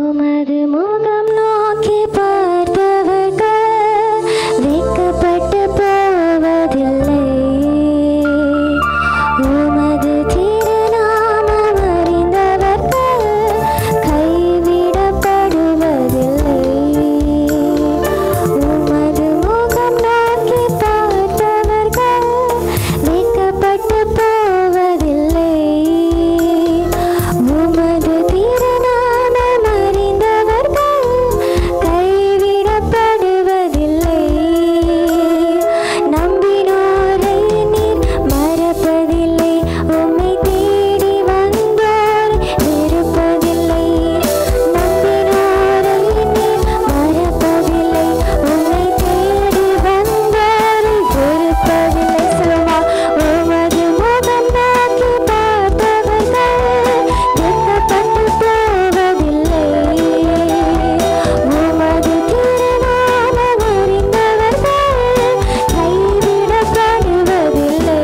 உமது முகம் நோக்கி பார்ப்பவர்கள் வெட்கப்பட்டு போவதில்லை உமது திருநாமம் அறிந்தவர்கள் கைவிடப்படுவதில்லை உமது முகம் நோக்கி பார்த்தவர்கள் வெட்கப்பட்டு போவதில்லை உமது திருநாமம் அறிந்தவர்கள் கைவிடப்படுவதில்லை நம்பினோரை நீர் மறப்பதில்லை உம்மை தேடி வந்தோர் வெறுப்பதில்லை நம்பினோரை நீர் மறப்பதில்லை உம்மை தேடி வந்தோர் வெறுப்பதில்லை சொல்லுமா உமது முகம் நோக்கி பார்ப்பவர்கள் வெட்கப்பட்டு போவதில்லை உமது திருநாமம் அறிந்தவர்கள் கைவிடப்படுவதில்லை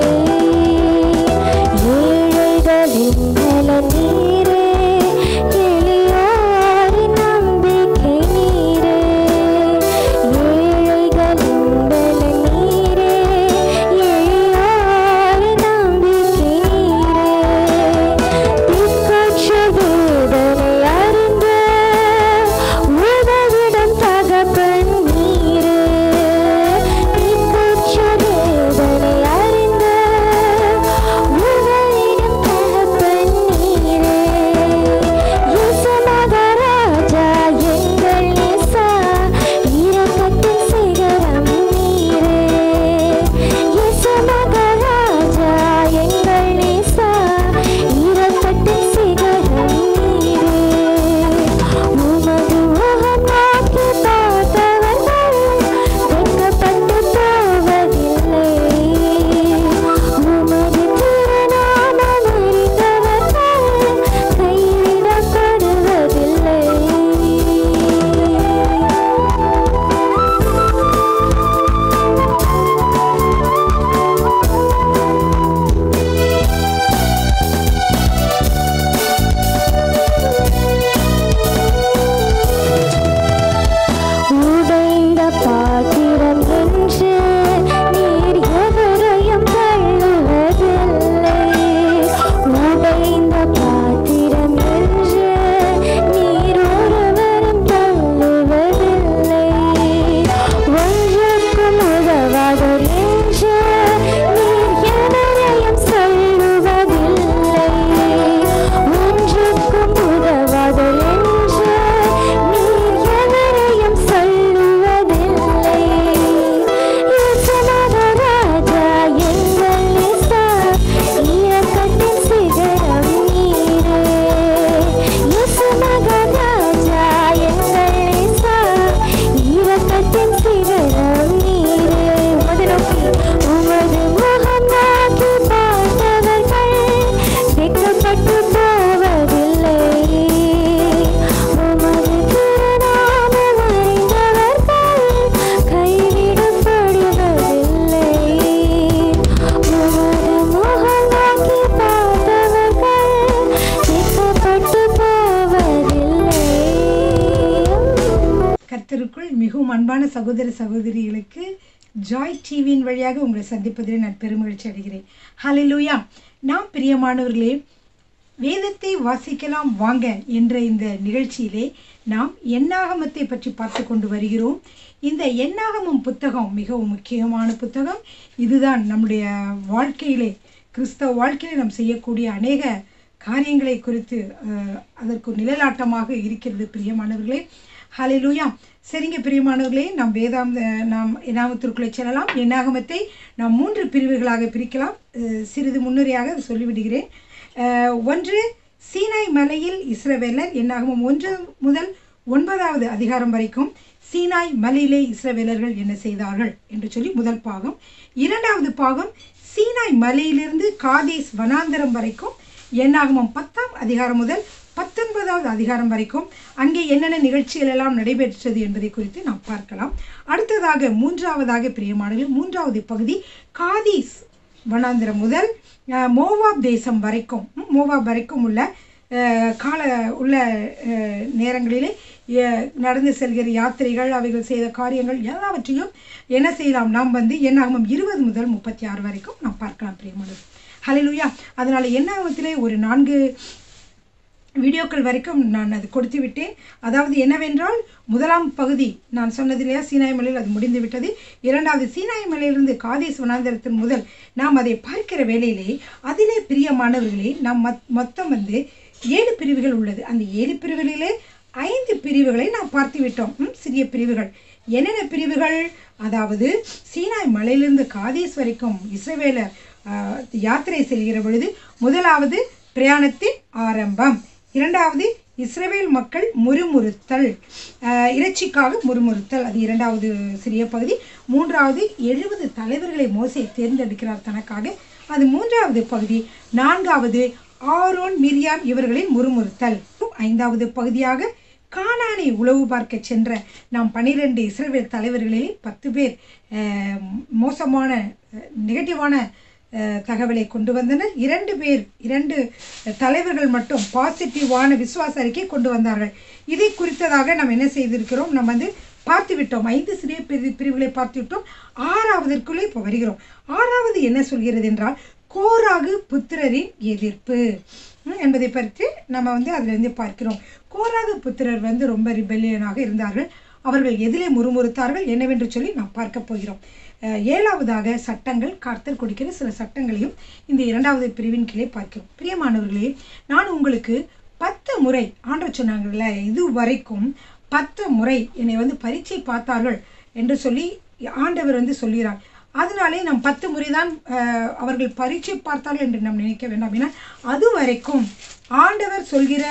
ஏழைகளின் நலன் நீரே எளியோரின் நம்பிக்கை நீரே ஏழைகளின் நலன் நீரே எளியோரின் நம்பிக்கை நீரே திக்கற்ற வேதனை அறிந்து உதவிடும் தகப்பன் நீரே திக்கற்ற வேதனை அறிந்து உதவிடும் தகப்பன் நீரே இயேசு மகாராஜா எங்கள் நேசா இரக்கத்தின் சிகரம் நீரே இயேசு மகாராஜா எங்கள் நேசா இரக்கத்தின் சிகரம் நீரே உமது முகம் நோக்கி பார்த்தவர்கள் வெட்கப்பட்டு போவதில்லை உமது திருநாமம் அறிந்தவர்கள் கைவிடப்படுவதில்லை உடைந்த பாத்திரம் என்று நீர் எவரையும் தள்ளுவதில்லை உடைந்த பாத்திரம் என்று நீர் ஒருவரும் தள்ளுவதில்லை ஒன்றுக்கும் உதவாதர் என்று நீர் எவரையும் சொல்லுவதில்லை ஒன்றுக்கும் உதவாதர் என்று நீர் எவரையும் சொல்லுவதில்லை இயேசு மகாராஜா எங்கள் நேசா இரக்கத்தின் சிகரம் நீரே இயேசு மகாராஜா எங்கள் நேசா இரக்கத்தின் சிகரம் நீரே உமது நோக்கி உமது முகம் நோக்கி பார்த்தவர்கள் வெட்கப்பட்டு போவதில்லை உமது திருநாமம் அறிந்தவர்கள் கைவிடப்படுவதில்லை உமது முகம் நோக்கி பார்த்தவர்கள் வெட்கப்பட்டு போவதில்லை கர்த்தருக்குள் மிகவும் அன்பான சகோதர சகோதரிகளுக்கு ஜாய் டிவியின் வழியாக உங்களை சந்திப்பதில் நான் பெருமகிழ்ச்சி அடைகிறேன் ஹalleluya நாம் பிரியமானவர்களே வேதத்தை வாசிக்கலாம் வாங்க என்ற இந்த நிகழ்ச்சியிலே நாம் எண்ணாகமத்தை பற்றி பார்த்து கொண்டு வருகிறோம் இந்த எண்ணாகமம் புத்தகம் மிகவும் முக்கியமான புத்தகம் இதுதான் நம்முடைய வாழ்க்கையிலே கிறிஸ்தவ வாழ்க்கையிலே நாம் செய்யக்கூடிய அநேக காரியங்களை குறித்து அஹ், அதற்கு நிழலாட்டமாக இருக்கிறது பிரியமானவர்களே ஹalleluya சரிங்க பிரியமானவர்களே நாம் வேதாம் நாம் எண்ணாகமத்திற்குள்ளே செல்லலாம் எண்ணாகமத்தை நாம் மூன்று பிரிவுகளாக பிரிக்கலாம் அஹ், சிறிது முன்னுரையாக அதை சொல்லிவிடுகிறேன் அஹ், ஒன்று சீனாய் மலையில் இஸ்ரவேலர் எண்ணாகமம் ஒன்று முதல் ஒன்பதாவது அதிகாரம் வரைக்கும் சீனாய் மலையிலே இஸ்ரவேலர்கள் என்ன செய்தார்கள் என்று சொல்லி முதல் பாகம் இரண்டாவது பாகம் சீனாய் மலையிலிருந்து காதேஸ் வனாந்தரம் வரைக்கும் எண்ணாகமம் பத்தாம் அதிகாரம் முதல் பத்தொன்பதாவது அதிகாரம் வரைக்கும் அங்கே என்னென்ன நிகழ்ச்சிகள் எல்லாம் நடைபெற்றது என்பதை குறித்து நாம் பார்க்கலாம் அடுத்ததாக மூன்றாவதாக பிரியமானவர்கள் மூன்றாவது பகுதி காதீஸ் வனாந்திரம் முதல் அஹ், மோவாப் தேசம் வரைக்கும் ம், மோவாப் வரைக்கும் உள்ள அஹ், கால உள்ள அஹ், நேரங்களிலே அஹ், நடந்து செல்கிற யாத்திரைகள் அவைகள் செய்த காரியங்கள் எல்லாவற்றையும் என்ன செய்யலாம் நாம் வந்து என்னாகமம் இருபது முதல் முப்பத்தி ஆறு வரைக்கும் நாம் பார்க்கலாம் பிரியமானது ஹalleluya அதனால என்னாகமத்திலே ஒரு நான்கு வீடியோக்கள் வரைக்கும் நான் அது கொடுத்து விட்டேன் அதாவது என்னவென்றால் முதலாம் பகுதி நான் சொன்னது இல்லையா சீனாய் மலையில் அது முடிந்து விட்டது இரண்டாவது சீனாய் மலையிலிருந்து காதேஸ் வனாந்தரத்தின் முதல் நாம் அதை பார்க்கிற வேளையிலே அதிலே பிரியமானவர்களே நாம் மொத் மொத்தம் வந்து ஏழு பிரிவுகள் உள்ளது அந்த ஏழு பிரிவுகளிலே ஐந்து பிரிவுகளை நாம் பார்த்து விட்டோம் ம், சிறிய பிரிவுகள் என்னென்ன பிரிவுகள் அதாவது சீனாய் மலையிலிருந்து காதேஸ் வரைக்கும் இஸ்ரவேலர் ஆஹ், யாத்திரை செல்கிற பொழுது முதலாவது பிரயாணத்தின் ஆரம்பம் இரண்டாவது இஸ்ரவேல் மக்கள் முறுமுறுத்தல் ஆஹ், இறைச்சிக்காக முறுமுறுத்தல் அது இரண்டாவது சிறிய பகுதி மூன்றாவது எழுபது தலைவர்களை மோசே தேர்ந்தெடுக்கிறார் தனக்காக அது மூன்றாவது பகுதி நான்காவது ஆரோன் மிரியாம் இவர்களின் முறுமுறுத்தல் ஐந்தாவது பகுதியாக கானானை உளவு பார்க்க சென்ற நாம் பனிரெண்டு இஸ்ரவேல் தலைவர்களில் பத்து பேர் ஆஹ், மோசமான நெகட்டிவான அஹ், தகவலை கொண்டு வந்தனர் இரண்டு பேர் இரண்டு தலைவர்கள் மட்டும் பாசிட்டிவான விசுவாச அறிக்கை கொண்டு வந்தார்கள் இதை குறித்ததாக நாம் என்ன செய்திருக்கிறோம் நம்ம வந்து பார்த்து விட்டோம் ஐந்து சிறிய பிரி பிரிவுகளை பார்த்து விட்டோம் ஆறாவதற்குள்ளே இப்போ வருகிறோம் ஆறாவது என்ன சொல்கிறது என்றால் கோராகு புத்திரரின் எதிர்ப்பு ம், என்பதை பற்றி நம்ம வந்து அதிலிருந்து பார்க்கிறோம் கோராகு புத்திரர் வந்து ரொம்ப ரிபெல்லியனாக இருந்தார்கள் அவர்கள் எதிலே முறுமுறுத்தார்கள் என்னவென்று சொல்லி நாம் பார்க்க போகிறோம் அஹ், ஏழாவதாக சட்டங்கள் கர்த்தர் கொடுக்கிற சில சட்டங்களையும் இந்த இரண்டாவது பிரிவின் கீழே பார்க்கிறோம் பிரியமானவர்களே நான் உங்களுக்கு பத்து முறை ஆண்டவர் சொன்னாங்கல்ல இது வரைக்கும் பத்து முறை என்னை வந்து பரீட்சை பார்த்தார்கள் என்று சொல்லி ஆண்டவர் வந்து சொல்கிறார் அதனாலே நாம் பத்து முறை தான் அஹ், அவர்கள் பரீட்சை பார்த்தார்கள் என்று நாம் நினைக்க வேண்டாம் ஏன்னா அது வரைக்கும் ஆண்டவர் சொல்கிற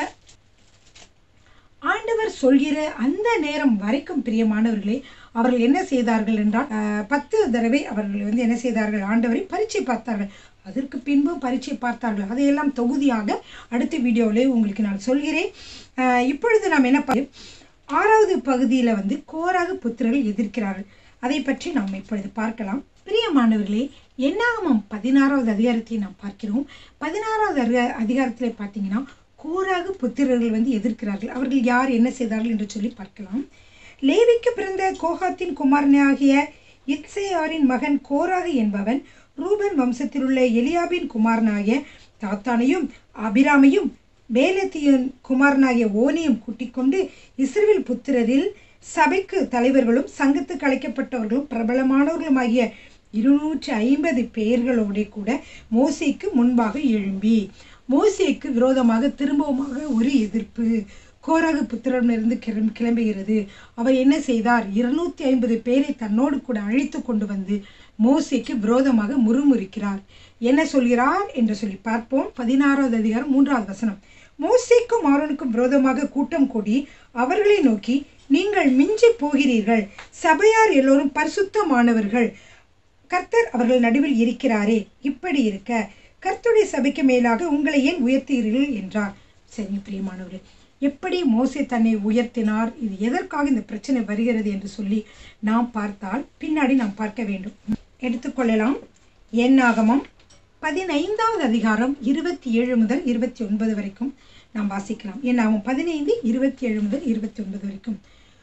ஆண்டவர் சொல்கிற அந்த நேரம் வரைக்கும் பிரியமானவர்களே அவர்கள் என்ன செய்தார்கள் என்றால் அஹ், பத்து தடவை அவர்கள் வந்து என்ன செய்தார்கள் ஆண்டவரை பரீட்சை பார்த்தார்கள் அதற்கு பின்பு பரீட்சை பார்த்தார்கள் அதையெல்லாம் தொகுதியாக அடுத்த வீடியோவிலே உங்களுக்கு நான் சொல்கிறேன் அஹ், இப்பொழுது நாம் என்ன பா- ஆறாவது பகுதியில் வந்து கோராகு புத்திரர்கள் எதிர்க்கிறார்கள் அதை பற்றி நாம் இப்பொழுது பார்க்கலாம் பிரியமானவர்களே என்னாகமம் பதினாறாவது அதிகாரத்தை நாம் பார்க்கிறோம் பதினாறாவது அதிகா- அதிகாரத்திலே பார்த்தீங்கன்னா கோராகு புத்திரர்கள் வந்து எதிர்க்கிறார்கள் அவர்கள் யார் என்ன செய்தார்கள் என்று சொல்லி பார்க்கலாம் லேவிக்கு பிறந்த கோகாத்தின் குமாரனாகிய இத்சேயாரின் மகன் கோராகு என்பவன் ரூபன் வம்சத்தில் உள்ள எலியாபின் குமாரனாகிய தாத்தானையும் அபிராமையும் பேலத்தியின் குமாரனாகிய ஓனியும் கூட்டிக் கொண்டு இஸ்ரவேல் புத்திரரில் சபைக்கு தலைவர்களும் சங்கத்துக்கு அழைக்கப்பட்டவர்களும் பிரபலமானவர்களுமாகிய இருநூற்றி ஐம்பது பேர்களோட கூட மோசேக்கு முன்பாக எழும்பி மோசேக்கு விரோதமாக திரும்பவுமாக ஒரு எதிர்ப்பு கோரகு புத்திரனிலிருந்து கிளம்பி கிளம்புகிறது அவர் என்ன செய்தார் இருநூத்தி ஐம்பது பேரை தன்னோடு கூட அழைத்து கொண்டு வந்து மோசேக்கு விரோதமாக முறுமுறுக்கிறார் என்ன சொல்கிறார் என்று சொல்லி பார்ப்போம் பதினாறாவது அதிகாரம் மூன்றாவது வசனம் மோசேக்கும் ஆரோனுக்கும் விரோதமாக கூட்டம் கூடி அவர்களை நோக்கி நீங்கள் மிஞ்சி போகிறீர்கள் சபையார் எல்லோரும் பரிசுத்தமானவர்கள் கர்த்தர் அவர்கள் நடுவில் இருக்கிறாரே இப்படி இருக்க கர்த்தருடைய சபைக்கு மேலாக உங்களை ஏன் உயர்த்தீர்கள் என்றார் சரி பிரியமானவர்களே எப்படி மோசே தன்னை உயர்த்தினார் இது எதற்காக இந்த பிரச்சனை வருகிறது என்று சொல்லி நாம் பார்த்தால் பின்னாடி நாம் பார்க்க வேண்டும் எடுத்துக்கொள்ளலாம் என்னாகமம் பதினைந்தாவது அதிகாரம் இருபத்தி ஏழு முதல் இருபத்தி ஒன்பது வரைக்கும் நாம் வாசிக்கலாம் என்னாகும் பதினைந்து இருபத்தி ஏழு முதல் இருபத்தி ஒன்பது வரைக்கும்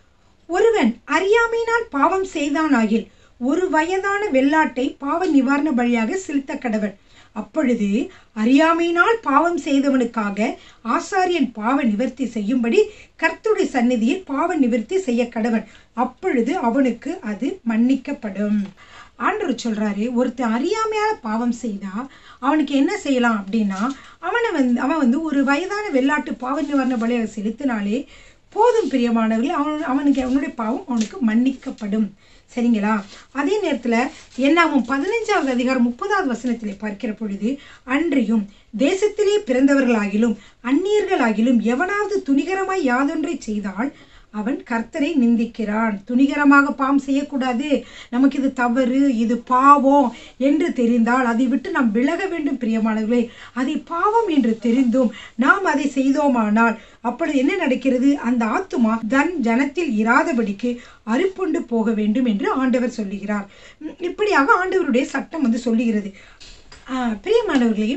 ஒருவன் அறியாமையினால் பாவம் செய்தானாகில் ஒரு வயதான வெள்ளாட்டை பாவ நிவாரண பலியாக செலுத்த கடவன் அப்பொழுது அறியாமையினால் பாவம் செய்தவனுக்காக ஆசாரியன் பாவ நிவர்த்தி செய்யும்படி கர்த்தருடைய சந்நிதியில் பாவ நிவர்த்தி செய்ய கடவன் அப்பொழுது அவனுக்கு அது மன்னிக்கப்படும் ஆண்டவர் சொல்றாரு ஒருத்தன் அறியாமையால பாவம் செய்தா அவனுக்கு என்ன செய்யலாம் அப்படின்னா அவனை வந்து அவன் வந்து ஒரு வயதான வெள்ளாட்டு பாவ நிவாரண பலியாக செலுத்தினாலே போதும் பிரியமானவர்களே அவன் அவனுக்கு அவனுடைய பாவம் அவனுக்கு மன்னிக்கப்படும் சரிங்களா அதே நேரத்தில் என்னாகும் பதினைஞ்சாவது அதிகாரம் முப்பதாவது வசனத்திலே பார்க்கிற பொழுது அன்றியும் தேசத்திலே பிறந்தவர்களாகிலும் அந்நியர்களாகிலும் எவனாவது துணிகரமாய் யாதொன்றை செய்தால் அவன் கர்த்தரை நிந்திக்கிறான் துணிகரமாக பாவம் செய்யக்கூடாது நமக்கு இது தவறு இது பாவம் என்று தெரிந்தால் அதை விட்டு நாம் விலக வேண்டும் பிரியமானவர்களே அதை பாவம் என்று தெரிந்தும் நாம் அதை செய்தோமானால் அப்பொழுது என்ன நடக்கிறது அந்த ஆத்துமா தன் ஜனத்தில் இராதபடிக்கு அறுப்புண்டு போக வேண்டும் என்று ஆண்டவர் சொல்லுகிறார் உம், இப்படியாக ஆண்டவருடைய சட்டம் வந்து சொல்லுகிறது ஆஹ், பிரியமானவர்களே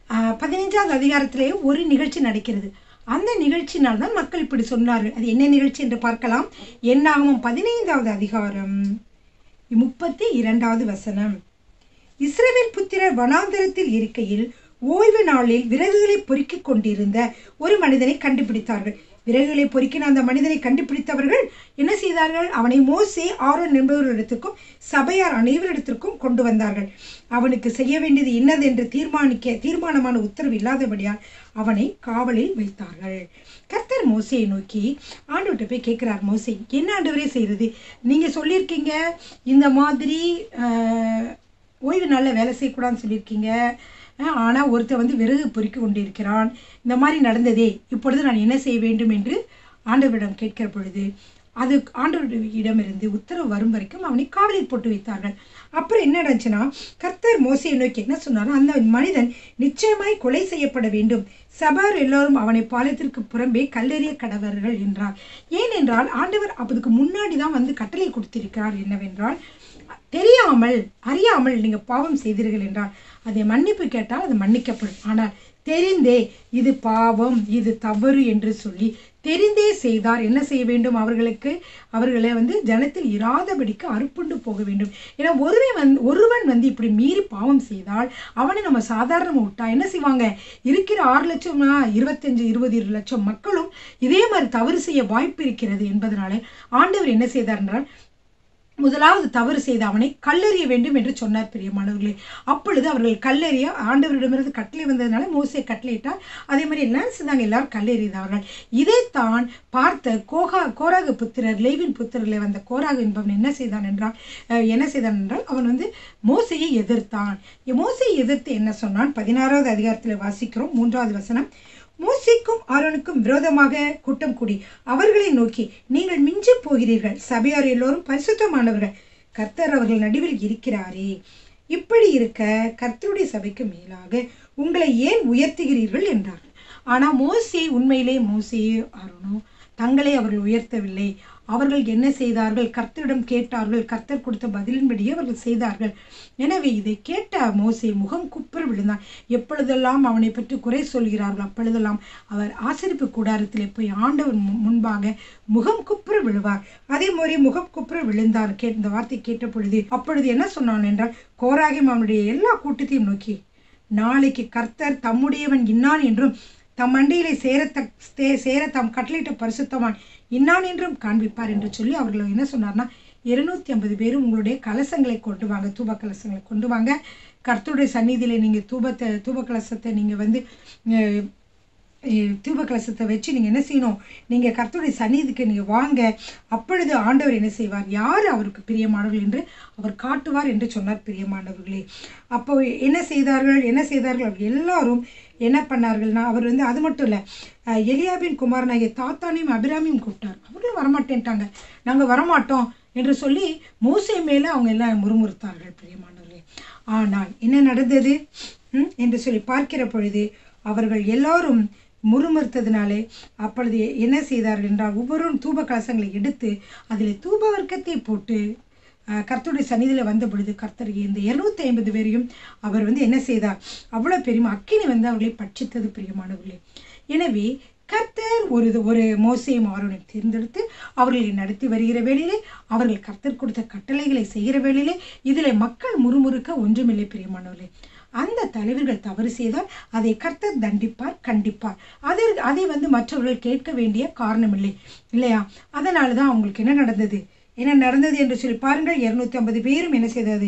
ஆஹ், பதினைஞ்சாவது அதிகாரத்திலே ஒரு நிகழ்ச்சி நடக்கிறது அந்த நிகழ்ச்சினால் தான் மக்கள் இப்படி சொன்னார்கள் அது என்ன நிகழ்ச்சி என்று பார்க்கலாம் என்னாகும் பதினைந்தாவது அதிகாரம் முப்பத்தி இரண்டாவது வசனம் இஸ்ரவேல் புத்திரர் வனாந்தரத்தில் இருக்கையில் ஓய்வு நாளில் விறகுகளை பொறுக்கிக் கொண்டிருந்த ஒரு மனிதனை கண்டுபிடித்தார்கள் விறகுகளை பொறுக்கின அந்த மனிதனை கண்டுபிடித்தவர்கள் என்ன செய்தார்கள் அவனை மோசே ஆரோன் என்பவர்களிடத்திற்கும் சபையார் அனைவரிடத்திற்கும் கொண்டு வந்தார்கள் அவனுக்கு செய்ய வேண்டியது இன்னதென்று தீர்மானிக்க தீர்மானமான உத்தரவு இல்லாதபடியால் அவனை காவலில் வைத்தார்கள் கர்த்தர் மோசையை நோக்கி ஆண்டவர்கிட்ட போய் கேட்கிறார் மோசே என்ன ஆண்டவரே செய்யறது நீங்க சொல்லியிருக்கீங்க இந்த மாதிரி ஆஹ், ஓய்வு நாளில் வேலை செய்யக்கூடாதுன்னு சொல்லியிருக்கீங்க அஹ், ஆனா ஒருத்தர் வந்து விறகு பொறுக்கி கொண்டிருக்கிறான் இந்த மாதிரி நடந்ததே இப்பொழுது நான் என்ன செய்ய வேண்டும் என்று ஆண்டவரிடம் கேட்கிற பொழுது அது ஆண்டவரிடமிருந்து உத்தரவு வரும் வரைக்கும் அவனை காவலில் போட்டு வைத்தார்கள் அப்புறம் என்ன நடந்துச்சுன்னா கர்த்தர் மோசையை நோக்கி என்ன சொன்னாரோ அந்த மனிதன் நிச்சயமாய் கொலை செய்யப்பட வேண்டும் சபார் எல்லோரும் அவனை பாலத்திற்கு புறம்பே கல்லெறிய கடவர்கள் என்றார் ஏனென்றால் ஆண்டவர் அதுக்கு முன்னாடி தான் வந்து கட்டளை கொடுத்திருக்கிறார் என்னவென்றால் தெரியாமல் அறியாமல் நீங்க பாவம் செய்தீர்கள் என்றால் அதை மன்னிப்பு கேட்டால் அது மன்னிக்கப்படும் ஆனால் தெரிந்தே இது பாவம் இது தவறு என்று சொல்லி தெரிந்தே செய்தார் என்ன செய்ய வேண்டும் அவர்களுக்கு அவர்களை வந்து ஜனத்தில் இராதபடிக்கு அறுப்புண்டு போக வேண்டும் ஏன்னா ஒருவன் வந்து ஒருவன் வந்து இப்படி மீறி பாவம் செய்தால் அவனை நம்ம சாதாரணமா விட்டா என்ன செய்வாங்க இருக்கிற ஆறு லட்சம் இருபத்தஞ்சு இருபது இரு லட்சம் மக்களும் இதே மாதிரி தவறு செய்ய வாய்ப்பு இருக்கிறது என்பதனால ஆண்டவர் என்ன செய்தார் என்றால் முதலாவது தவறு செய்த அவனை கல்லெறிய வேண்டும் என்று சொன்னார் பிரியமானவர்களே அப்பொழுது அவர்கள் கல்லெறிய ஆண்டவரிடமிருந்து கட்டளை வந்ததுனால மோசே கட்டளையிட்டார் அதே மாதிரி எல்லாம் செஞ்சாங்க எல்லாரும் கல்லெறிந்தார்கள் இதைத்தான் பார்த்த கோகா கோராகு புத்திரர் லேவின் புத்திரர்ல வந்த கோராகு என்பவன் என்ன செய்தான் என்றால் அஹ், என்ன செய்தான் என்றால் அவன் வந்து மோசையை எதிர்த்தான் மோசையை எதிர்த்து என்ன சொன்னான் பதினாறாவது அதிகாரத்தில் வாசிக்கிறோம் மூன்றாவது வசனம் மோசேக்கும் ஆரோனுக்கும் விரோதமாக கூட்டம் கூடி அவர்களை நோக்கி நீங்கள் மிஞ்சி போகிறீர்கள் சபையார் எல்லோரும் பரிசுத்தமானவர்கள் கர்த்தர் அவர்கள் நடுவில் இருக்கிறாரே இப்படி இருக்க கர்த்தருடைய சபைக்கு மேலாக உங்களை ஏன் உயர்த்துகிறீர்கள் என்றார்கள் ஆனா மோசே உண்மையிலே மோசே ஆரோனோ தங்களை அவர்கள் உயர்த்தவில்லை அவர்கள் என்ன செய்தார்கள் கர்த்தரிடம் கேட்டார்கள் கர்த்தர் கொடுத்த பதிலின்படியே அவர்கள் செய்தார்கள் எனவே இதை கேட்ட மோசே முகம் குப்புற விழுந்தான் எப்பொழுதெல்லாம் அவனை பற்றி குறை சொல்கிறார்கள் அப்பொழுதெல்லாம் அவர் ஆசரிப்பு கூடாரத்திலே போய் ஆண்டவர் மு- முன்பாக முகம் குப்புற விழுவார் அதே மாதிரி முகம் குப்புற விழுந்தார் கே இந்த வார்த்தை கேட்ட பொழுது அப்பொழுது என்ன சொன்னான் என்றால் கோராகிம் அவனுடைய எல்லா கூட்டத்தையும் நோக்கி நாளைக்கு கர்த்தர் தம்முடையவன் இன்னான் என்றும் தம் மண்டையிலே சேரத்த சே- சேர தாம் கட்டளையிட்ட பரிசுத்தவான் இன்னான் என்றும் காண்பிப்பார் என்று சொல்லி அவர்கள் என்ன சொன்னார்னா இருநூத்தி ஐம்பது பேரும் உங்களுடைய கலசங்களை கொண்டு வாங்க தூப கலசங்களை கொண்டு வாங்க கர்த்தருடைய சந்நிதியில நீங்க தூபத்தை தூப கலசத்தை நீங்க வந்து அஹ், அஹ், தூப கலசத்தை வச்சு நீங்க என்ன செய்யணும் நீங்க கர்த்தருடைய சந்நிதிக்கு நீங்க வாங்க அப்பொழுது ஆண்டவர் என்ன செய்வார் யார் அவருக்கு பிரியமானவர்கள் என்று அவர் காட்டுவார் என்று சொன்னார் பிரியமானவர்களே அப்போ என்ன செய்தார்கள் என்ன செய்தார்கள் அவர் எல்லாரும் என்ன பண்ணார்கள்னா அவர் வந்து அது மட்டும் இல்லை எலியாபின் குமாரனாகிய தாத்தானையும் அபிராமியும் கூப்பிட்டார் அவர்களும் வரமாட்டேன்ட்டாங்க நாங்கள் வரமாட்டோம் என்று சொல்லி மோசே மேலே அவங்க எல்லாம் முறுமுறுத்தார்கள் பிரியமானவர்களே ஆனால் என்ன நடந்தது ம், என்று சொல்லி பார்க்கிற பொழுது அவர்கள் எல்லாரும் முறுமுறுத்ததினாலே அப்பொழுது என்ன செய்தார்கள் என்றால் ஒவ்வொருவரும் தூப கலசங்களை எடுத்து அதில் தூப வர்க்கத்தை போட்டு அஹ், கர்த்தருடைய சந்நிதியில் வந்த பொழுது கர்த்தர் இந்த இருநூத்தி ஐம்பது பேரையும் அவர் வந்து என்ன செய்தார் அவ்வளோ பெரியமா அக்கினி வந்து அவர்களை பட்சித்தது பிரியமானவர்களே எனவே கர்த்தர் ஒரு ஒரு மோசையும் ஆரோனை தேர்ந்தெடுத்து அவர்களை நடத்தி வருகிற வேளையிலே அவர்கள் கர்த்தர் கொடுத்த கட்டளைகளை செய்கிற வேளையிலே இதிலே மக்கள் முறுமுறுக்க ஒன்றுமில்லை பிரியமானவர்களே அந்த தலைவர்கள் தவறு செய்தால் அதை கர்த்தர் தண்டிப்பார் கண்டிப்பார் அதை அதை வந்து மற்றவர்கள் கேட்க வேண்டிய காரணமில்லை இல்லையா அதனால தான் அவங்களுக்கு என்ன நடந்தது என்ன நடந்தது என்று சொல்லி பாருங்கள் இருநூத்தி ஐம்பது பேரும் என்ன செய்தது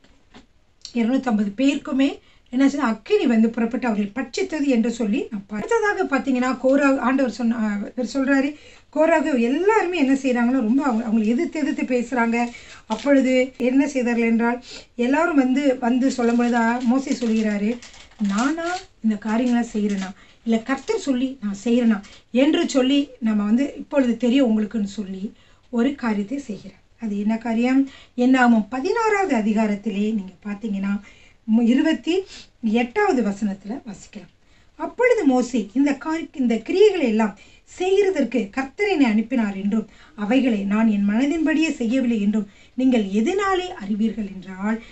இருநூத்தம்பது பேருக்குமே என்ன சொன்னா அக்கினி வந்து புறப்பட்டு அவர்களை பட்சித்தது என்று சொல்லி நான் பா- அடுத்ததாக பார்த்தீங்கன்னா கோரா ஆண்டவர் சொன்ன ஆஹ் இவர் சொல்றாரு கோராக எல்லாருமே என்ன செய்றாங்கன்னா ரொம்ப அவங்க அவங்களை எதிர்த்து எதிர்த்து பேசுறாங்க அப்பொழுது என்ன செய்தார்கள் என்றால் எல்லாரும் வந்து வந்து சொல்லும் பொழுது மோசே சொல்கிறாரு நானா இந்த காரியங்களை செய்கிறேனா இல்லை கர்த்தர் சொல்லி நான் செய்கிறேனா என்று சொல்லி நம்ம வந்து இப்பொழுது தெரியும் உங்களுக்குன்னு சொல்லி ஒரு காரியத்தை செய்கிறார் அது என்ன காரியம் என்னாகும் பதினாறாவது அதிகாரத்திலே நீங்க பார்த்தீங்கன்னா மு- இருபத்தி எட்டாவது வசனத்துல வாசிக்கலாம் அப்பொழுது மோசே இந்த காரி இந்த கிரியைகளை எல்லாம் செய்கிறதற்கு கர்த்தர் என்னை அனுப்பினார் என்றும் அவைகளை நான் என் மனதின்படியே செய்யவில்லை என்றும் நீங்கள் எதனாலே அறிவீர்கள் என்றால்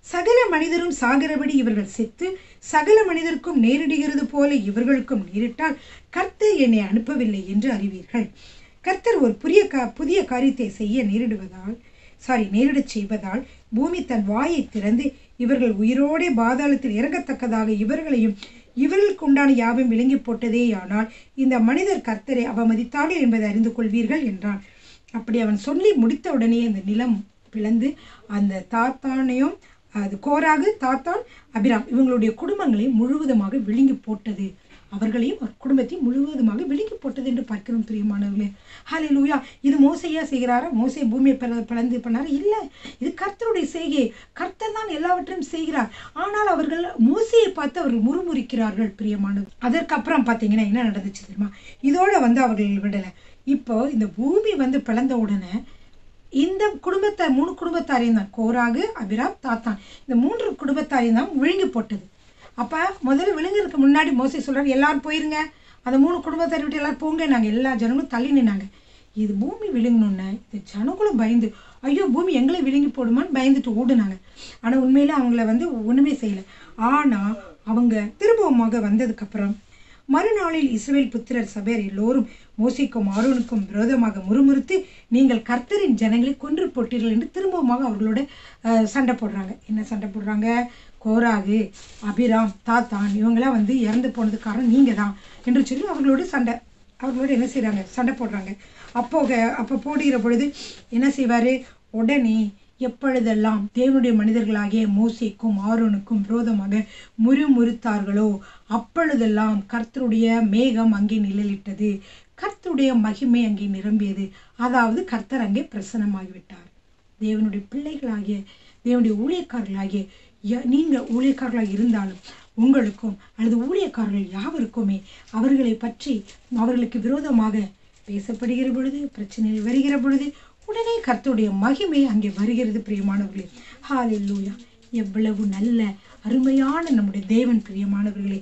சகல மனிதரும் சாகிறபடி இவர்கள் செத்து சகல மனிதருக்கும் நேரிடுகிறது போல இவர்களுக்கும் நேரிட்டால் கர்த்தர் என்னை அனுப்பவில்லை என்று அறிவீர்கள் கர்த்தர் ஒரு புதிய கா புதிய காரியத்தை செய்ய நேரிடுவதால் சாரி நேரிடச் செய்வதால் பூமி தன் வாயை திறந்து இவர்கள் உயிரோடே பாதாளத்தில் இறங்கத்தக்கதாக இவர்களையும் இவர்களுக்கு உண்டான யாவும் விளங்கி போட்டதேயானால் இந்த மனிதர் கர்த்தரை அவமதித்தார்கள் என்பதை அறிந்து கொள்வீர்கள் என்றான் அப்படி அவன் சொல்லி முடித்த உடனே அந்த நிலம் பிளந்து அந்த தாத்தானையும் அது கோராகு தாத்தான் அபிராம் இவங்களுடைய குடும்பங்களை முழுவதுமாக விழுங்கி போட்டது அவர்களையும் அவர் குடும்பத்தையும் முழுவதுமாக விழுங்கி போட்டது என்று பார்க்கிறோம் பிரியமானவர்களே ஹலே லூயா இது மோசையா செய்கிறாரா மோசை பூமியை பிள- பிளந்து பண்ணாரா இல்லை இது கர்த்தருடைய செய்கை கர்த்தர் தான் எல்லாவற்றையும் செய்கிறார் ஆனால் அவர்கள் மோசையை பார்த்து அவர்கள் முறுமுறுக்கிறார்கள் பிரியமானவர் அதற்கப்புறம் பார்த்தீங்கன்னா என்ன நடந்துச்சு தெரியுமா இதோட வந்து அவர்கள் விடலை இப்போ இந்த பூமி வந்து பிளந்த உடனே இந்த குடும்பத்தார் மூணு குடும்பத்தாரையும் தான் கோராகு அபிராம் தாத்தான் இந்த மூன்று குடும்பத்தாரையும் தான் விழுங்கி போட்டது அப்போ முதல்ல விழுங்குறதுக்கு முன்னாடி மோசை சொல்றாரு எல்லாரும் போயிருங்க அந்த மூணு குடும்பத்தாரை விட்டு எல்லாரும் போங்க நாங்கள் எல்லா ஜனங்களும் தள்ளி நின்னாங்க இது பூமி விழுங்கணுன்னு இந்த ஜனங்களும் பயந்து ஐயோ பூமி எங்களை விழுங்கி போடுமான்னு பயந்துட்டு ஓடுனாங்க ஆனால் உண்மையில அவங்கள வந்து ஒன்றுமே செய்யலை ஆனால் அவங்க திரும்பவுமாக வந்ததுக்கப்புறம் மறுநாளில் இஸ்ரவேல் புத்திரர் சபையர் எல்லோரும் மோசைக்கும் ஆரோனுக்கும் விரோதமாக முறுமுறுத்து நீங்கள் கர்த்தரின் ஜனங்களை கொன்று போட்டீர்கள் என்று திரும்பவுமாக அவர்களோட அஹ், சண்டை போடுறாங்க என்ன சண்டை போடுறாங்க கோராகு அபிராம் தாத்தான் இவங்களாம் வந்து இறந்து போனதுக்கு காரணம் நீங்க தான் என்று சொல்லி அவர்களோட சண்டை அவர்களோட என்ன செய்றாங்க சண்டை போடுறாங்க அப்போ அப்போ போடுகிற பொழுது என்ன செய்வாரு உடனே எப்பொழுதெல்லாம் தேவனுடைய மனிதர்களாகிய மோசேக்கும் ஆரோனுக்கும் விரோதமாக முறுமுறுத்தார்களோ அப்பொழுதெல்லாம் கர்த்தருடைய மேகம் அங்கே நிழலிட்டது கர்த்தருடைய மகிமை அங்கே நிரம்பியது அதாவது கர்த்தர் அங்கே பிரசன்னமாகிவிட்டார் தேவனுடைய பிள்ளைகளாகிய தேவனுடைய ஊழியக்காரர்களாகிய ய- நீங்க ஊழியக்காரர்களாக இருந்தாலும் உங்களுக்கும் அல்லது ஊழியக்காரர்கள் யாவருக்குமே அவர்களை பற்றி அவர்களுக்கு விரோதமாக பேசப்படுகிற பொழுது பிரச்சனைகள் வருகிற பொழுது உடனே கர்த்தருடைய மகிமை அங்கே வருகிறது பிரியமானவர்களே ஹalleluya எவ்வளவு நல்ல அருமையான நம்முடைய தேவன் பிரியமானவர்களே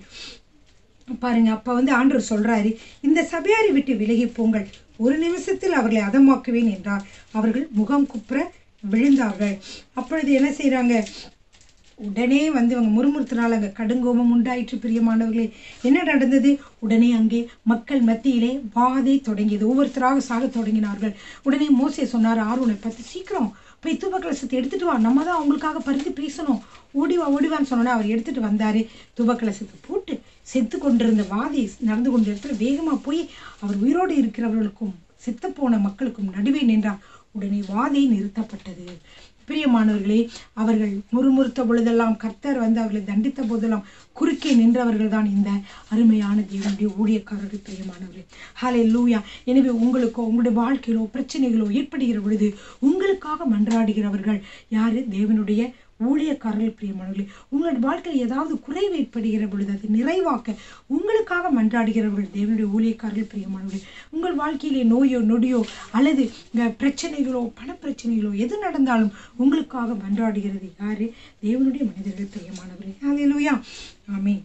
பாருங்க அப்ப வந்து ஆண்டவர் சொல்றாரு இந்த சபையாரை விட்டு விலகி போங்கள் ஒரு நிமிஷத்தில் அவர்களை அதமாக்குவேன் என்றார் அவர்கள் முகம் குப்புற விழுந்தார்கள் அப்பொழுது என்ன செய்றாங்க உடனே வந்து இவங்க முறுமுறுத்தினால் அங்கே கடுங்கோபம் உண்டாயிற்று பிரியமானவர்களே என்ன நடந்தது உடனே அங்கே மக்கள் மத்தியிலே வாதை தொடங்கியது ஒவ்வொருத்தராக சாக தொடங்கினார்கள் உடனே மோசே சொன்னார் ஆர்வனை பார்த்து சீக்கிரம் போய் தூப கலசத்தை எடுத்துட்டு வா நம்ம தான் அவங்களுக்காக பரிந்து பேசணும் ஓடிவா ஓடிவான்னு சொன்னோன்னே அவர் எடுத்துட்டு வந்தாரு தூப கலசத்தை போட்டு செத்து கொண்டிருந்த வாதி நடந்து கொண்ட இடத்துல வேகமா போய் அவர் உயிரோடு இருக்கிறவர்களுக்கும் செத்து போன மக்களுக்கும் நடுவே நின்றார் உடனே வாதை நிறுத்தப்பட்டது பிரியமானவர்களே அவர்கள் முறுமுறுத்த பொழுதெல்லாம் கர்த்தர் வந்து அவர்களை தண்டித்த போதெல்லாம் குறுக்கே நின்றவர்கள் தான் இந்த அருமையான தேவனுடைய ஊழியக்காரர்கள் பிரியமானவர்களே ஹாலே லூயா எனவே உங்களுக்கோ உங்களுடைய வாழ்க்கையிலோ பிரச்சனைகளோ ஏற்படுகிற பொழுது உங்களுக்காக மன்றாடுகிறவர்கள் யாரு தேவனுடைய ஊழியக்காரர்கள் பிரியமானவர்களே உங்களுடைய வாழ்க்கையில் ஏதாவது குறைவு ஏற்படுகிற பொழுது அது நிறைவாக்க உங்களுக்காக மன்றாடுகிறவர்கள் தேவனுடைய ஊழியக்காரர்கள் பிரியமானவர்களே உங்கள் வாழ்க்கையிலே நோயோ நொடியோ அல்லது இந்த பிரச்சனைகளோ பணப்பிரச்சனைகளோ எது நடந்தாலும் உங்களுக்காக மன்றாடுகிறது யாரு தேவனுடைய மனிதர்கள் பிரியமானவர்களே ஹalleluya ஆமென்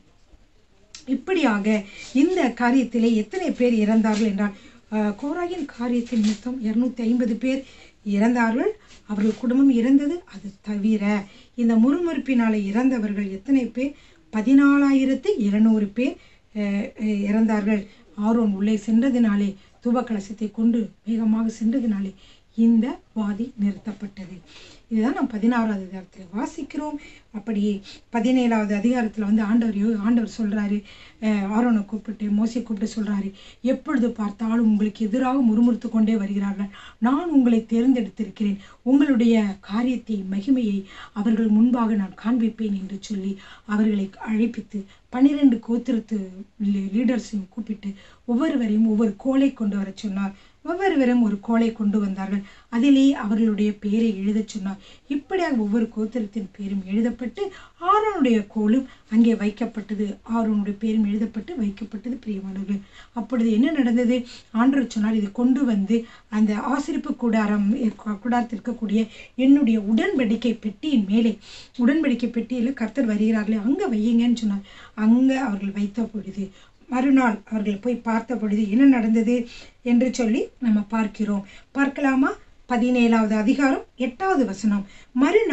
இப்படியாக இந்த காரியத்திலே எத்தனை பேர் இறந்தார்கள் என்றால் அஹ், கோராகின் காரியத்தின் நிமித்தம் இருநூத்தி ஐம்பது பேர் இறந்தார்கள் அவர்கள் குடும்பம் இறந்தது அது தவிர இந்த முறுமுறுப்பினாலே இறந்தவர்கள் எத்தனை பேர் பதினாலாயிரத்து இருநூறு பேர் அஹ், அஹ், இறந்தார்கள் ஆரோன் உள்ளே சென்றதினாலே தூப கலசத்தை கொண்டு வேகமாக சென்றதினாலே இந்த வாதி நிறுத்தப்பட்டது இதுதான் நாம் பதினாறாவது அதிகாரத்தில் வாசிக்கிறோம் அப்படியே பதினேழாவது அதிகாரத்தில் வந்து ஆண்டவர் யோ- ஆண்டவர் சொல்றாரு அஹ், ஆரோனை கூப்பிட்டு மோசை கூப்பிட்டு சொல்றாரு எப்பொழுது பார்த்தாலும் உங்களுக்கு எதிராக முறுமுறுத்து கொண்டே வருகிறார்கள் நான் உங்களை தேர்ந்தெடுத்திருக்கிறேன் உங்களுடைய காரியத்தை மகிமையை அவர்கள் முன்பாக நான் காண்பிப்பேன் என்று சொல்லி அவர்களை அழைப்பித்து பன்னிரண்டு கோத்திரத்து லீடர்ஸையும் கூப்பிட்டு ஒவ்வொருவரையும் ஒவ்வொரு கோலை கொண்டு வர சொன்னார் ஒவ்வொருவரும் ஒரு கோலை கொண்டு வந்தார்கள் அதிலே அவர்களுடைய பெயரை எழுதச் சொன்னார் இப்படியாக ஒவ்வொரு கோத்திரத்தின் பேரும் எழுதப்பட்டு ஆரோனுடைய கோலும் அங்கே வைக்கப்பட்டது ஆரோனுடைய பேரும் எழுதப்பட்டு வைக்கப்பட்டது பிரியமானவர்கள் அப்பொழுது என்ன நடந்தது ஆண்டவர் சொன்னார் இதை கொண்டு வந்து அந்த ஆசிரிப்பு கூடாரம் இருக்க- கூடாரத்தில் இருக்கக்கூடிய என்னுடைய உடன்படிக்கை பெட்டியின் மேலே உடன்படிக்கை பெட்டியில் கர்த்தர் வருகிறார்களே அங்கே வையுங்கன்னு சொன்னார் அங்கே அவர்கள் வைத்த பொழுது மறுநாள் அவர்கள் போய் பார்த்த பொழுது என்ன நடந்தது என்று சொல்லி நம்ம பார்க்கிறோம் பார்க்கலாமா பதினேழாவது அதிகாரம் எட்டாவது வசனம் மறுநாள்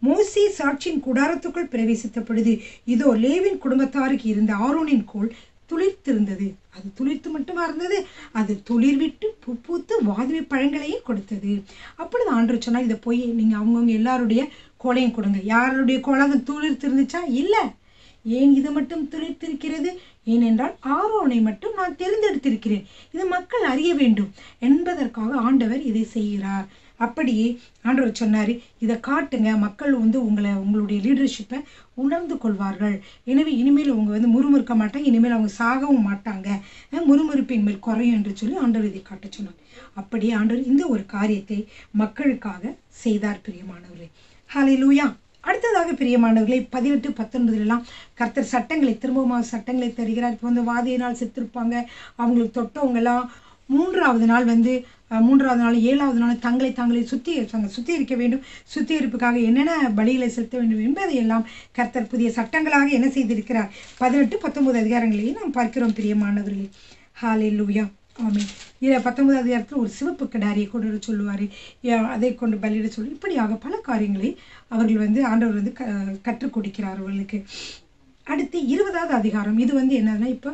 மோசே சாட்சியின் கூடாரத்துக்குள் பிரவேசித்த பொழுது இதோ லேவின் குடும்பத்தாருக்கு இருந்த ஆரோனின் கோல் துளிர்த்திருந்தது அது துளிர்த்து மட்டுமா இருந்தது அது துளிர்விட்டு பூ பூத்து வாதுமை பழங்களையும் கொடுத்தது அப்பொழுது ஆண்டு சொன்னா இதை போய் நீங்க அவங்கவுங்க எல்லாருடைய கோலையும் கொடுங்க யாருடைய கோலம் துளிர்த்து இருந்துச்சா இல்லை ஏன் இது மட்டும் துளிர்த்திருக்கிறது ஏனென்றால் ஆரோனை மட்டும் நான் தேர்ந்தெடுத்திருக்கிறேன் இது மக்கள் அறிய வேண்டும் என்பதற்காக ஆண்டவர் இதை செய்கிறார் அப்படியே ஆண்டவர் சொன்னார் இதை காட்டுங்க மக்கள் வந்து உங்களை உங்களுடைய லீடர்ஷிப்பை உணர்ந்து கொள்வார்கள் எனவே இனிமேல் அவங்க வந்து முறுமுறுக்க மாட்டாங்க இனிமேல் அவங்க சாகவும் மாட்டாங்க அஹ் முறுமுறுப்பின் மேல் குறையும் என்று சொல்லி ஆண்டவர் இதை காட்ட சொன்னார் அப்படியே ஆண்டவர் இந்த ஒரு காரியத்தை மக்களுக்காக செய்தார் பிரியமானவரே ஹாலே லூயா அடுத்ததாக பிரியமானவர்களை பதினெட்டு பத்தொன்பதுலாம் கர்த்தர் சட்டங்களை திரும்பவும் சட்டங்களை தருகிறார் இப்போ வந்து வாதியினால் செத்துருப்பாங்க அவங்களுக்கு தொட்டவங்கெல்லாம் மூன்றாவது நாள் வந்து அஹ், மூன்றாவது நாள் ஏழாவது நாள் தங்களை தாங்களை சுத்தி இருப்பாங்க சுத்தி இருக்க வேண்டும் சுத்திகரிப்புக்காக என்னென்ன பலிகளை செலுத்த வேண்டும் என்பதையெல்லாம் கர்த்தர் புதிய சட்டங்களாக என்ன செய்திருக்கிறார் பதினெட்டு பத்தொன்பது அதிகாரங்களையும் நாம் பார்க்கிறோம் பிரியமானவர்களே ஹாலே லூயா ஆமீன் இதில் பத்தொன்பது அதிகாரத்தில் ஒரு சிவப்பு கிடாரியை கொண்டு வர சொல்லுவார் அதை கொண்டு பலியிட சொல்லி இப்படியாக பல காரியங்களை அவர்கள் வந்து ஆண்டவர் வந்து க கற்றுக் கொடுக்கிறார் அவர்களுக்கு அடுத்து இருபதாவது அதிகாரம் இது வந்து என்னன்னா இப்போ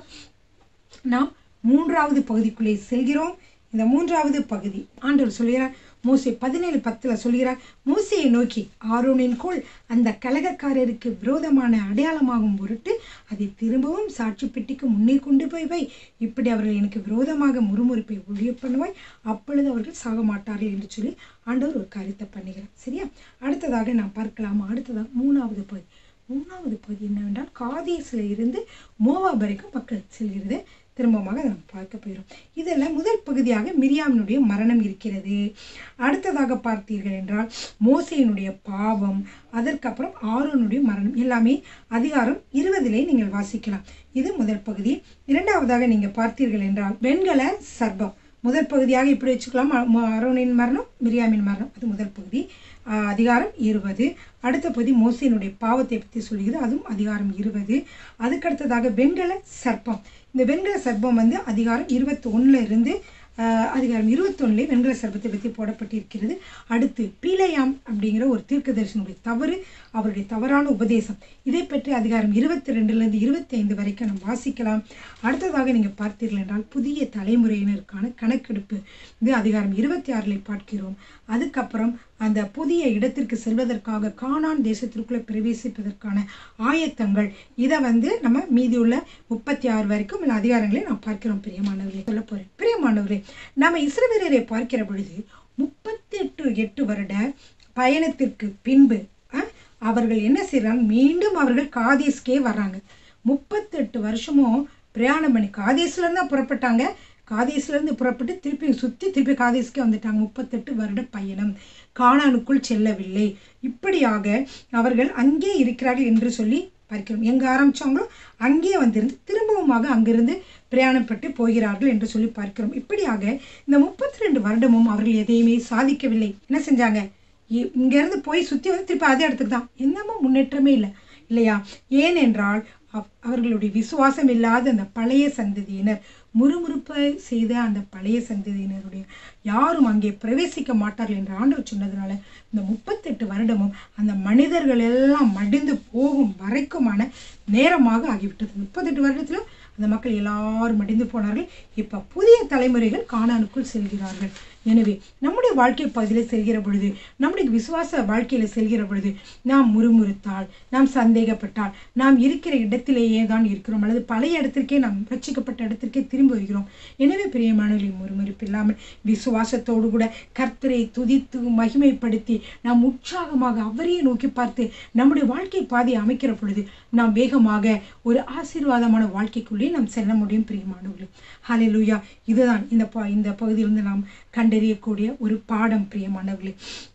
நாம் மூன்றாவது பகுதிக்குள்ளே செல்கிறோம் இந்த மூன்றாவது பகுதி ஆண்டவர் சொல்கிறார் மோசே பதினேழு பத்துல சொல்கிறார் மோசையை நோக்கி ஆரோனின் கோல் அந்த கலகக்காரருக்கு விரோதமான அடையாளமாகும் பொருட்டு அதை திரும்பவும் சாட்சி பெட்டிக்கு முன்னே கொண்டு போய் வை இப்படி அவர்கள் எனக்கு விரோதமாக முறுமுறுப்பை ஒழிய பண்ணுவாய் அப்பொழுது அவர்கள் சாக மாட்டார்கள் என்று சொல்லி ஆண்டவர் ஒரு காரியத்தை பண்ணுகிறார் சரியா அடுத்ததாக நாம் பார்க்கலாமா அடுத்ததாக மூணாவது பகுதி மூணாவது பகுதி என்னவென்றால் காதேசில் இருந்து மோவா வரைக்கும் மக்கள் செல்கிறது திரும்பமாக அதை நம்ம பார்க்க போயிடும் இதில் முதல் பகுதியாக மிரியாமினுடைய மரணம் இருக்கிறது அடுத்ததாக பார்த்தீர்கள் என்றால் மோசையினுடைய பாவம் அதற்கப்புறம் ஆரோனுடைய மரணம் எல்லாமே அதிகாரம் இருபதிலே நீங்கள் வாசிக்கலாம் இது முதல் பகுதி இரண்டாவதாக நீங்கள் பார்த்தீர்கள் என்றால் வெண்கல சர்பம் முதல் பகுதியாக இப்படி வச்சுக்கலாம் அ- ம- அரோனின் மரணம் மிரியாமின் மரணம் அது முதல் பகுதி ஆஹ் அதிகாரம் இருபது அடுத்த பகுதி மோசையினுடைய பாவத்தை பற்றி சொல்லுகிறது அதுவும் அதிகாரம் இருபது அதுக்கடுத்ததாக வெண்கல சர்ப்பம் இந்த வெண்கல சர்ப்பம் வந்து அதிகாரம் இருபத்தி ஒன்றில் இருந்து ஆஹ் அதிகாரம் இருபத்தொன்னுலே வெண்கல சர்ப்பத்தை பற்றி போடப்பட்டிருக்கிறது அடுத்து பீலையாம் அப்படிங்கிற ஒரு தீர்க்கதரிசனுடைய தவறு அவருடைய தவறான உபதேசம் இதை பற்றி அதிகாரம் இருபத்தி ரெண்டுலேருந்து இருபத்தி ஐந்து வரைக்கும் நம்ம வாசிக்கலாம் அடுத்ததாக நீங்கள் பார்த்தீர்கள் என்றால் புதிய தலைமுறையினருக்கான கணக்கெடுப்பு இது அதிகாரம் இருபத்தி ஆறில் பார்க்கிறோம் அதுக்கப்புறம் அந்த புதிய இடத்திற்கு செல்வதற்காக கானான் தேசத்திற்குள்ளே பிரவேசிப்பதற்கான ஆயத்தங்கள் இதை வந்து நம்ம மீதியுள்ள முப்பத்தி ஆறு வரைக்கும் உள்ள அதிகாரங்களை நாம் பார்க்கிறோம் பிரியமானவர்களே சொல்ல போறேன் பிரியமானவர்களே நம்ம இஸ்ரவேலரை பார்க்கிற பொழுது முப்பத்தி எட்டு எட்டு வருட பயணத்திற்கு பின்பு அஹ், அவர்கள் என்ன செய்றாங்க மீண்டும் அவர்கள் காதேஸ்கே வர்றாங்க முப்பத்தெட்டு வருஷமும் பிரயாணம் பண்ணி காதேஸ்ல இருந்து தான் புறப்பட்டாங்க காதேஸ்ல இருந்து புறப்பட்டு திருப்பி சுத்தி திருப்பி காதேஸ்க்கே வந்துட்டாங்க முப்பத்தெட்டு வருட பயணம் கானானுக்குள் செல்லவில்லை இப்படியாக அவர்கள் அங்கே இருக்கிறார்கள் என்று சொல்லி பார்க்கிறோம் எங்க ஆரம்பிச்சாங்களோ அங்கே வந்திருந்து திரும்பவுமாக அங்கிருந்து பிரயாணப்பட்டு போகிறார்கள் என்று சொல்லி பார்க்கிறோம் இப்படியாக இந்த முப்பத்தி ரெண்டு வருடமும் அவர்கள் எதையுமே சாதிக்கவில்லை என்ன செஞ்சாங்க இ- இங்கிருந்து போய் சுத்தி வந்து திருப்பி அதே இடத்துக்கு தான் என்னமோ முன்னேற்றமே இல்லை இல்லையா ஏனென்றால் அவ்- அவர்களுடைய விசுவாசம் இல்லாத அந்த பழைய சந்ததியினர் முறுமுறுப்பை செய்த அந்த பழைய சந்ததியினருடைய யாரும் அங்கே பிரவேசிக்க மாட்டார்கள் என்று ஆண்டவர் சொன்னதுனால இந்த முப்பத்தெட்டு வருடமும் அந்த மனிதர்கள் எல்லாம் மடிந்து போகும் வரைக்குமான நேரமாக ஆகிவிட்டது முப்பத்தெட்டு வருடத்துல அந்த மக்கள் எல்லாரும் மடிந்து போனார்கள் இப்ப புதிய தலைமுறைகள் கானானுக்குள் செல்கிறார்கள் எனவே நம்முடைய வாழ்க்கை பகுதியில் செல்கிற பொழுது நம்முடைய விசுவாச வாழ்க்கையில செல்கிற பொழுது நாம் முறுமுறுத்தால் நாம் சந்தேகப்பட்டால் நாம் இருக்கிற இடத்திலேயே தான் இருக்கிறோம் அல்லது பழைய இடத்திற்கே நாம் ரட்சிக்கப்பட்ட இடத்திற்கே திரும்பி வருகிறோம் எனவே பிரியமானவர்களை முறுமுறுப்பு இல்லாமல் விசுவாசத்தோடு கூட கர்த்தரை துதித்து மகிமைப்படுத்தி நாம் உற்சாகமாக அவரையே நோக்கி பார்த்து நம்முடைய வாழ்க்கை பாதையை அமைக்கிற பொழுது நாம் வேகமாக ஒரு ஆசீர்வாதமான வாழ்க்கைக்குள்ளே நாம் செல்ல முடியும் பிரியமானவர்களே ஹalleluya இதுதான் இந்த ப- இந்த பகுதியிலிருந்து நாம் கண்டறியக்கூடிய ஒரு பாடம் பிரியமானவர்களே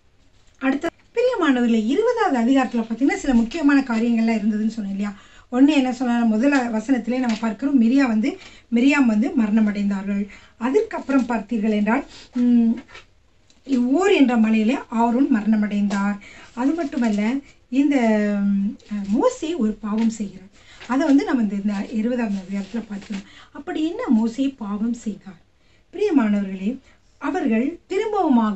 அடுத்த பிரியமானவர்களே இருபதாவது அதிகாரத்தில் பார்த்தீங்கன்னா சில முக்கியமான காரியங்கள்லாம் இருந்ததுன்னு சொன்னேன் இல்லையா ஒன்று என்ன சொன்னால் முதல் வசனத்திலே நம்ம பார்க்கிறோம் மிரியா வந்து மிரியாம் வந்து மரணமடைந்தார்கள் அதற்கப்புறம் பார்த்தீர்கள் என்றால் உம், ஊர் என்ற மலையிலே ஆரோன் மரணமடைந்தார் அது மட்டுமல்ல இந்த உம், அஹ், மோசே ஒரு பாவம் செய்கிறார் அதை வந்து நம்ம இந்த இந்த இருபதாம் அதிகாரத்தில் பார்க்கிறோம் அப்படி என்ன மோசே பாவம் செய்தார் பிரியமானவர்களே அவர்கள் திரும்பவுமாக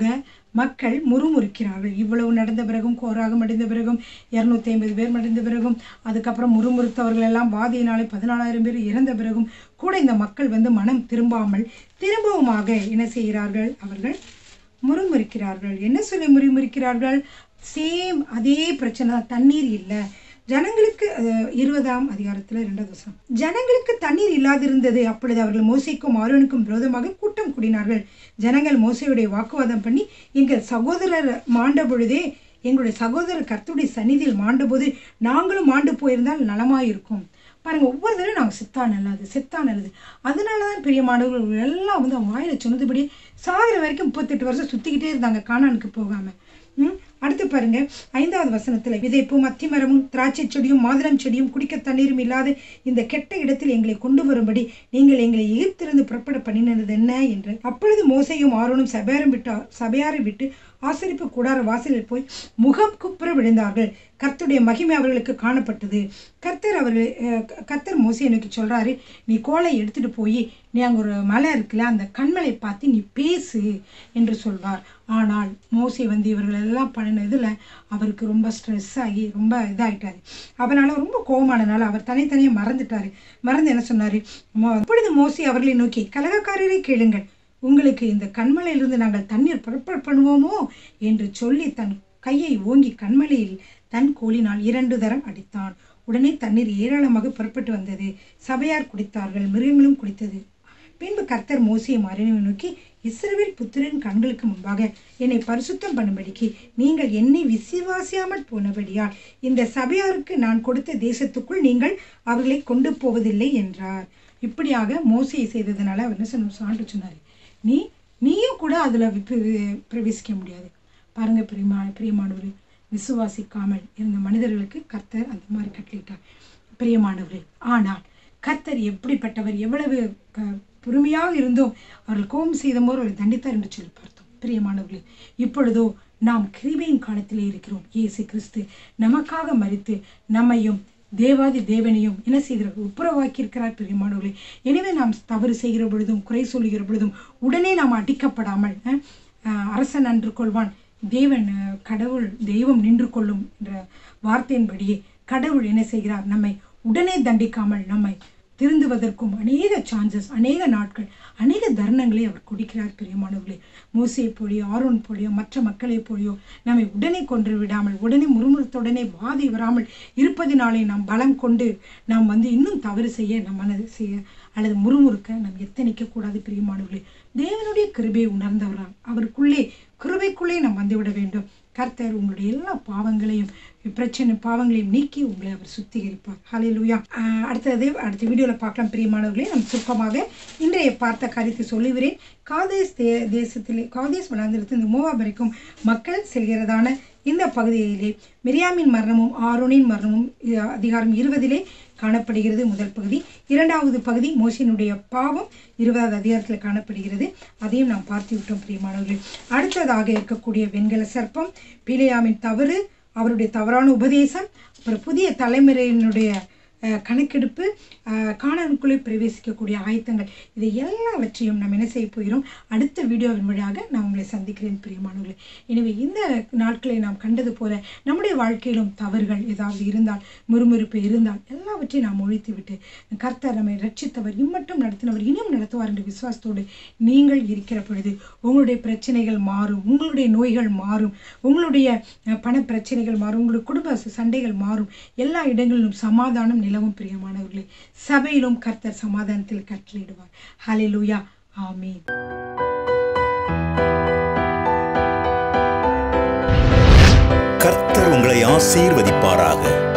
மக்கள் முறுமுறுக்கிறார்கள் இவ்வளவு நடந்த பிறகும் கோராகம் அடைந்த பிறகும் இரநூத்தி ஐம்பது பேர் மடிந்த பிறகும் அதுக்கப்புறம் முறுமுறுத்தவர்கள் எல்லாம் வாதியினாலே பதினாலாயிரம் பேர் இறந்த பிறகும் கூட இந்த மக்கள் வந்து மனம் திரும்பாமல் திரும்பவுமாக என்ன செய்கிறார்கள் அவர்கள் முறுமுறுக்கிறார்கள் என்ன சொல்லி முறுமுறுக்கிறார்கள் சேம் அதே பிரச்சனை தான் தண்ணீர் இல்லை ஜனங்களுக்கு அஹ், இருபதாம் அதிகாரத்தில் இரண்டாவது வசனம் ஜனங்களுக்கு தண்ணீர் இல்லாதிருந்தது அப்பொழுது அவர்கள் மோசைக்கும் ஆரோனுக்கும் விரோதமாக கூட்டம் கூடினார்கள் ஜனங்கள் மோசையுடைய வாக்குவாதம் பண்ணி எங்கள் சகோதரர் மாண்ட பொழுதே எங்களுடைய சகோதரர் கர்த்தருடைய சந்நிதியில் மாண்டபோது நாங்களும் மாண்டு போயிருந்தால் நலமாயிருக்கும் பாருங்க ஒவ்வொரு தடவையும் நாங்கள் செத்தா நல்லது செத்தா நல்லது அதனால தான் பெரிய மாணவர்கள் எல்லாம் வந்து அவங்க வாயில சொன்னதுபடி சாகிற வரைக்கும் முப்பத்தெட்டு வருஷம் சுத்திக்கிட்டே இருந்தாங்க கானானுக்கு போகாம ம் அடுத்து பாருங்க ஐந்தாவது வசனத்துல விதைப்பும் அத்திமரமும் திராட்சை செடியும் மாதுளம் செடியும் குடிக்க தண்ணீரும் இல்லாத இந்த கெட்ட இடத்தில் எங்களை கொண்டு வரும்படி நீங்கள் எங்களை எகிப்திலிருந்து புறப்பட பண்ணினது என்ன என்று அப்பொழுது மோசையும் ஆரோனும் சபையாரும் விட்டு சபையாரை விட்டு ஆசரிப்பு கூடார வாசலில் போய் முகம் குப்புற விழுந்தார்கள் கர்த்தருடைய மகிமை அவர்களுக்கு காணப்பட்டது கர்த்தர் அவர்கள் அஹ், க- கர்த்தர் மோசையை நோக்கி சொல்றாரு நீ கோலை எடுத்துட்டு போய் நீ அங்க ஒரு மலை இருக்குல்ல அந்த கண்மலை பார்த்து நீ பேசு என்று சொல்வார் ஆனால் மோசை வந்து இவர்கள் எல்லாம் பண்ணின இதுல அவருக்கு ரொம்ப ஸ்ட்ரெஸ் ஆகி ரொம்ப இதாயிட்டாரு அதனால ரொம்ப கோபமானனால அவர் தனித்தனியே மறந்துட்டாரு மறந்து என்ன சொன்னாரு மோ- அப்பொழுது மோசை அவர்களை நோக்கி கலகக்காரரை கேளுங்கள் உங்களுக்கு இந்த கண்மலையிலிருந்து நாங்கள் தண்ணீர் புறப்பட பண்ணுவோமோ என்று சொல்லி தன் கையை ஓங்கி கண்மலையில் தன் கோலினால் இரண்டு தரம் அடித்தான் உடனே தண்ணீர் ஏராளமாக புறப்பட்டு வந்தது சபையார் குடித்தார்கள் மிருகங்களும் குடித்தது பின்பு கர்த்தர் மோசையை மாறினவை நோக்கி இஸ்ரவேல் புத்திரன் கண்களுக்கு முன்பாக என்னை பரிசுத்தம் பண்ணும்படிக்கு நீங்கள் என்னை விசுவாசியாமல் போனபடியால் இந்த சபையாருக்கு நான் கொடுத்த தேசத்துக்குள் நீங்கள் அவர்களை கொண்டு போவதில்லை என்றார் இப்படியாக மோசையை செய்ததுனால அவர் என்ன சொன்ன சான்று சொன்னார் நீ நீயும் கூட அதில் பிரவேசிக்க முடியாது பாருங்க பிரியமா பிரியமானவரே விசுவாசிக்காமல் இருந்த மனிதர்களுக்கு கர்த்தர் அந்த மாதிரி கட்டளையிட்டார் பிரியமானவரே ஆனால் கர்த்தர் எப்படிப்பட்டவர் எவ்வளவு க- பொறுமையாக இருந்தோம் அவர்கள் கோபம் செய்தமோ அவர்களை தண்டித்தார் என்று சொல்லி பார்த்தோம் பிரியமானவர்களே இப்பொழுதோ நாம் கிருபையின் காலத்திலே இருக்கிறோம் இயேசு கிறிஸ்து நமக்காக மரித்து நம்மையும் தேவாதி தேவனையும் என்ன செய்கிறார் ஒப்புரவாக்கி இருக்கிறார் பிரியமானவர்களே எனவே நாம் தவறு செய்கிற பொழுதும் குறை சொல்லுகிற பொழுதும் உடனே நாம் அடிக்கப்படாமல் அஹ், அஹ், அரசன் அன்று கொள்வான் தேவன் அஹ், கடவுள் தெய்வம் நின்று கொள்ளும் என்ற வார்த்தையின்படியே கடவுள் என்ன செய்கிறார் நம்மை உடனே தண்டிக்காமல் நம்மை திருந்துவதற்கும் அநேக சான்சஸ் அநேக நாட்கள் அநேக தருணங்களை அவர் கொடுக்கிறார் பிரியமானவர்களே மூசையை போலியோ ஆரோன் போலியோ மற்ற மக்களை போலியோ நம்மை உடனே கொன்று விடாமல் உடனே முறுமுறுத்துடனே வாதி வராமல் இருப்பதினாலே நாம் பலம் கொண்டு நாம் வந்து இன்னும் தவறு செய்ய நம் மனது செய்ய அல்லது முறுமுறுக்க நாம் எத்தனிக்க கூடாது பிரியமானவர்களே தேவனுடைய கிருபையை உணர்ந்தவரால் அவருக்குள்ளே கிருபைக்குள்ளே நாம் வந்துவிட வேண்டும் கர்த்தர் உங்களுடைய எல்லா பாவங்களையும் பிரச்சனை பாவங்களையும் நீக்கி உங்களை அவர் சுத்திகரிப்பார் ஹalleluya ஆஹ் அடுத்தது அடுத்த வீடியோவில் பார்க்கலாம் பிரியமானவர்களே நாம் சுருக்கமாக இன்றைய பார்த்த காரியத்தை சொல்லுகிறேன் காதேஸ் தே தேசத்திலே காதேஸ் வளாந்திரத்தில் இந்த மோவா வரைக்கும் மக்கள் செல்கிறதான இந்த பகுதியிலே மிரியாமின் மரணமும் ஆரோனின் மரணமும் இ- அதிகாரம் இருபதிலே காணப்படுகிறது முதல் பகுதி இரண்டாவது பகுதி மோசினுடைய பாவம் இருபதாவது அதிகாரத்தில் காணப்படுகிறது அதையும் நாம் பார்த்து விட்டோம் பிரியமானவர்களே அடுத்ததாக இருக்கக்கூடிய வெண்கல சர்ப்பம் பிலேயாமின் தவறு அவருடைய தவறான உபதேசம் அப்புறம் புதிய தலைமுறையினுடைய அஹ், கணக்கெடுப்பு அஹ், காணானுக்குள்ளே பிரவேசிக்கக்கூடிய ஆயத்தங்கள் இதை எல்லாவற்றையும் நாம் என்ன செய்ய போகிறோம் அடுத்த வீடியோவின் வழியாக நான் உங்களை சந்திக்கிறேன் பிரியமானவர்களே எனவே இந்த நாட்களை நாம் கண்டது போல நம்முடைய வாழ்க்கையிலும் தவறுகள் ஏதாவது இருந்தால் முறுமுறுப்பு இருந்தால் எல்லாவற்றையும் நாம் ஒழித்து விட்டு கர்த்தர் நம்மை ரட்சித்தவர் இம்மட்டும் நடத்தினவர் இனியும் நடத்துவார் என்ற விசுவாசத்தோடு நீங்கள் இருக்கிற பொழுது உங்களுடைய பிரச்சனைகள் மாறும் உங்களுடைய நோய்கள் மாறும் உங்களுடைய அஹ், பண பிரச்சனைகள் மாறும் உங்களுடைய குடும்ப சண்டைகள் மாறும் எல்லா இடங்களிலும் சமாதானம் நிலவும் பிரியமானவர்களே சபையிலும் கர்த்தர் சமாதானத்தில் கட்டளையிடுவார் ஹalleluya ஆமென் கர்த்தர் உங்களை ஆசீர்வதிப்பாராக